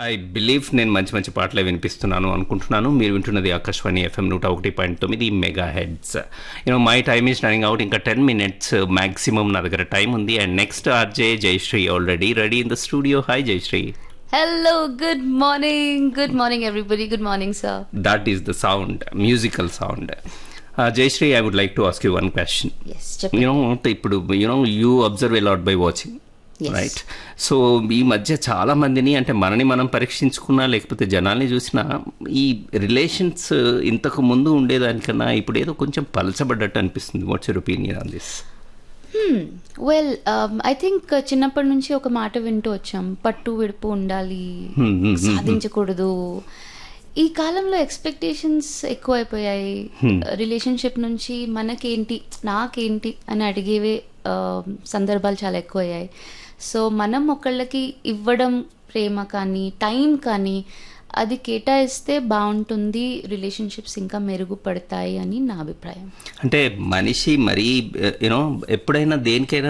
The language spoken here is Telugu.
ఐ బిలీవ్ నేను మంచి మంచి పాటలే వినిపిస్తున్నాను అనుకుంటున్నాను మీరు వింటున్నది ఆకాశవాణి ఎఫ్ఎం నూట ఒకటి పాయింట్ తొమ్మిది mega hertz you know my time is running out ఇంకా టెన్ మినిట్స్ మాక్సిమం నా దగ్గర టైం ఉంది and next RJ Jayashree already ready in the studio hi Jayashree Hello, good morning. Good morning, everybody. Good morning, sir. That is the sound musical sound Jayashree I would like to ask you one question Yes, చెప్పండి. యూనో ఇప్పుడు you know you observe a lot by watching Yes. Right so ఈ మధ్య చాలా మందిని అంటే మనని మనం పరీక్షించుకున్నా లేకపోతే జనాల్ని చూసినా ఈ రిలేషన్స్ ఇంతకు ముందు ఉండేదానికన్నా ఇప్పుడు ఏదో కొంచెం పలచబడ్డట్టు అనిపిస్తుంది what's your opinion on this well I think చిన్నప్పటి నుంచి ఒక మాట వింటూ వచ్చాం పట్టు విడుపు ఉండాలి సాధించకూడదు ఈ కాలంలో ఎక్స్పెక్టేషన్స్ ఎక్కువైపోయాయి రిలేషన్షిప్ నుంచి మనకేంటి నాకేంటి అని అడిగేవే uh, సందర్భాలు చాలా ఎక్కువయ్యాయి సో మనం ఒకళ్ళకి ఇవ్వడం ప్రేమ కానీ టైం కానీ అది కేటాయిస్తే బాగుంటుంది రిలేషన్షిప్స్ ఇంకా మెరుగుపడతాయి అని నా అభిప్రాయం అంటే మనిషి మరీ యూనో ఎప్పుడైనా దేనికైనా